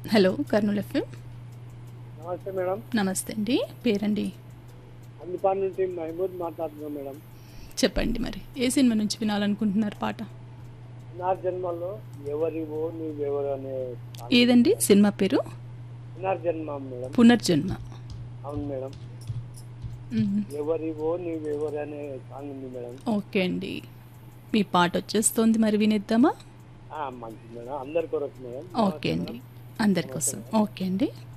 Hello Kurnool FM నమస్తే madam నమస్తే అండి పేరండి అందుపాటి నుంచి మహమూద్ మాట్లాడుతున్నాం మేడం చెప్పండి మరి ఏ సినిమా నుంచి వినాలనుకుంటున్నారు పాట నా జన్మలో ఎవరివో నువ్వెవరు అనే సాంగ్. ఏదండి సినిమా పేరు పునర్జన్మ మేడం పునర్జన్మ అవును మేడం మ్మ్. ఎవరివో నువ్వెవరు అనే సాంగ్ ఉంది మేడం ఓకే అండి మీ పాట వచ్చేస్తోంది మరి వినేద్దామా ఆ, మంచిది మేడం అందరి కొరకు మేడం ఓకే అండి అందరి కోసం ఓకే అండి